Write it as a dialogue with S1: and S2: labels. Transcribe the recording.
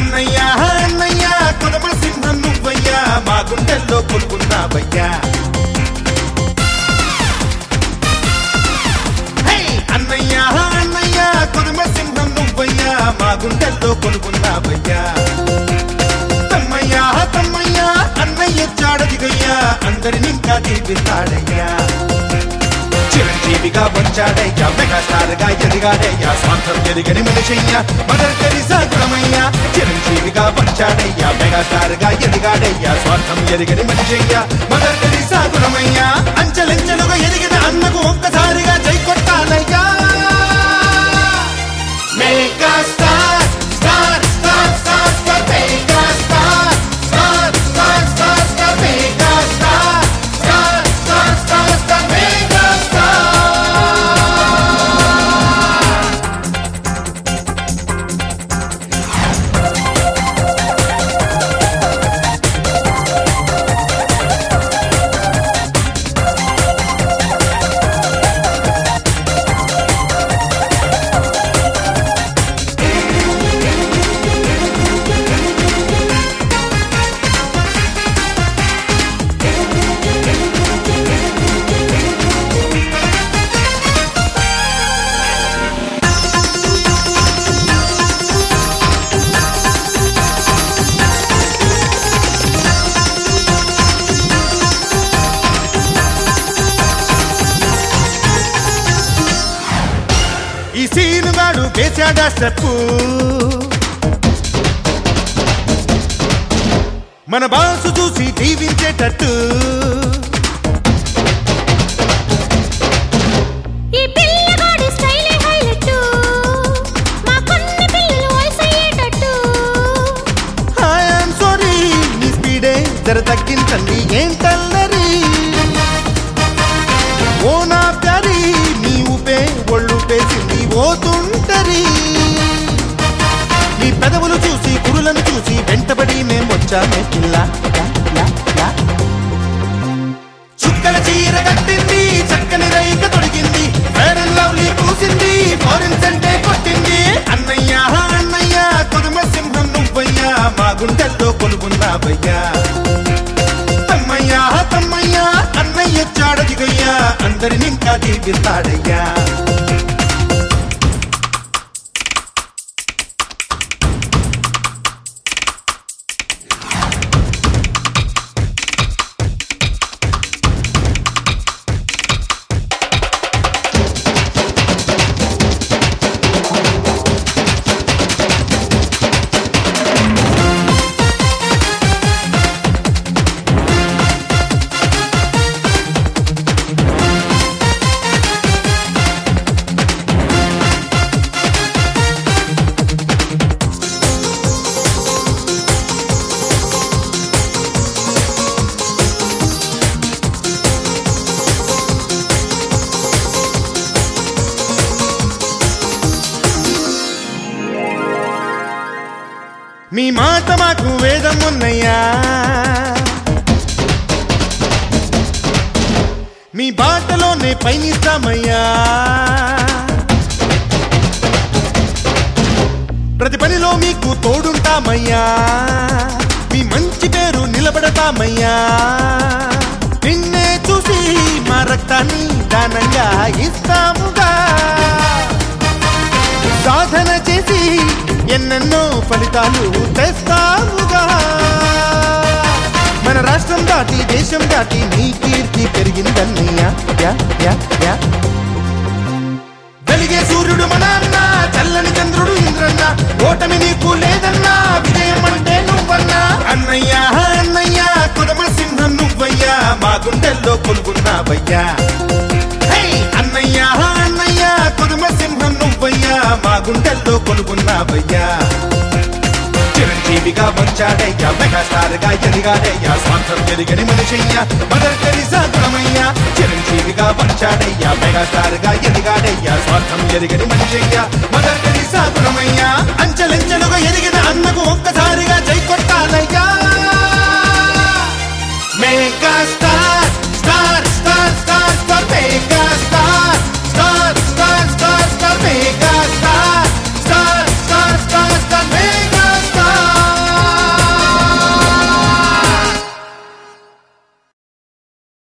S1: అన్నయ్యా అన్నయ్యా కొదమ సింహం నువ్వయ్యా మా గుండెల్లో కొలుకున్నావయ్యా హే! అన్నయ్యా అన్నయ్యా కొదమ సింహం నువ్వయ్యా మా గుండెల్లో కొలుకున్నావయ్యా తమ్మయ్యా తమ్మయ్యా అన్నయ్య చాడదిగయ్యా అందరిని ఇంకా దీపిస్తాడయ్యా చిరంజీవిగా వచ్చాడయ్యా మెగాస్టార్ గా ఎదిగాడయ్యా స్వార్థం ఎదిగని మనిషయ్యా మదర్ తెరిసా గుణమయ్యా చిరంజీవిగా వచ్చాడయ్యా మెగాస్టార్ గా ఎదిగాడయ్యా స్వార్థం ఎదిగని మనిషయ్యా మదర్ తెరిసా గుణమయ్యా అంచెలంచెలుగా ఎదిగిన అన్నకు ఒక్కసారిగా జై కొట్టాలయ్యా megastar star star star star megastar star star star star megastar star star star star megastar ఈ సీనుగాడు వేశాడా స్టెప్పు మన బాసు చూసి దీవించేటట్టు
S2: ఈ పిల్లగాడి స్టైలే హైలైట్ మా కొన్ని పిల్లలు వయసయ్యేటట్టు
S1: ఐఎమ్ సారీ నీ స్పీడే జర తగ్గించండి ఏంటల్లరి ఓ నా ప్యారి నీ ఊపే ఒళ్ళు పేసింది ఓతుంటరి నీ పెదవులు చూసి కురులను చూసి వెంటబడి మేం వచ్చామే పిల్ల లా, లా, లా. చుక్కల చీర కట్టింది చక్కని రైక తొడిగింది ఫేర్ అండ్ లవ్లీ పూసింది ఫారిన్ సెంటే కొట్టింది అన్నయ్య అన్నయ్య కొదుమ సింహం నువ్వయ్యా మా గుండెల్లో కొలుగున్నావయ్యా తమ్మయ్యా తమ్మయ్యా అన్నయ్య చాడదిగయ్యా అందరిని ఇంకా దీపిస్తాడయ్యా మీ మాట మాకు వేదం ఉన్నయ్యా మీ బాటలోనే పయనిస్తామయ్యా ప్రతి పనిలో మీకు తోడుంటామయ్యా మీ మంచి పేరు నిలబడతామయ్యా నిన్నే చూసి మా రక్తాన్ని దానంగా ఇస్తాముగా సాధన చేసి ఎన్నెన్నో ఫలితాలు తెస్తాముగా మన రాష్ట్రం దాటి దేశం దాటి నీ కీర్తి పెరిగిందన్నయ్యా యా, యా, యా. వెలిగే సూర్యుడు మన అన్న చల్లని చంద్రుడు ఇంద్రన్న ఓటమి నీకు లేదన్నా విజయం అంటే నువ్వన్నా అన్నయ్య అన్నయ్య కుదమ సింహం నువ్వయ్యా మా గుండెల్లో కొలుగున్నావయ్యా హే! అన్నయ్య అన్నయ్య కుదమ సింహం నువ్వయ్యా మా గుండెల్లో కొలుగున్నావయ్యా చిరంజీవిగా వచ్చాడయ్యా మెగాస్టార్ గా ఎదిగాడయ్యా స్వార్థం ఎదిగని మనిషయ్యా మదర్ తెరిసా గుణమయ్యా చిరంజీవిగా వచ్చాడయ్యా మెగాస్టార్ గా ఎదిగాడయ్యా స్వార్థం ఎదిగని మనిషయ్యా మదర్ తెరిసా గుణమయ్యా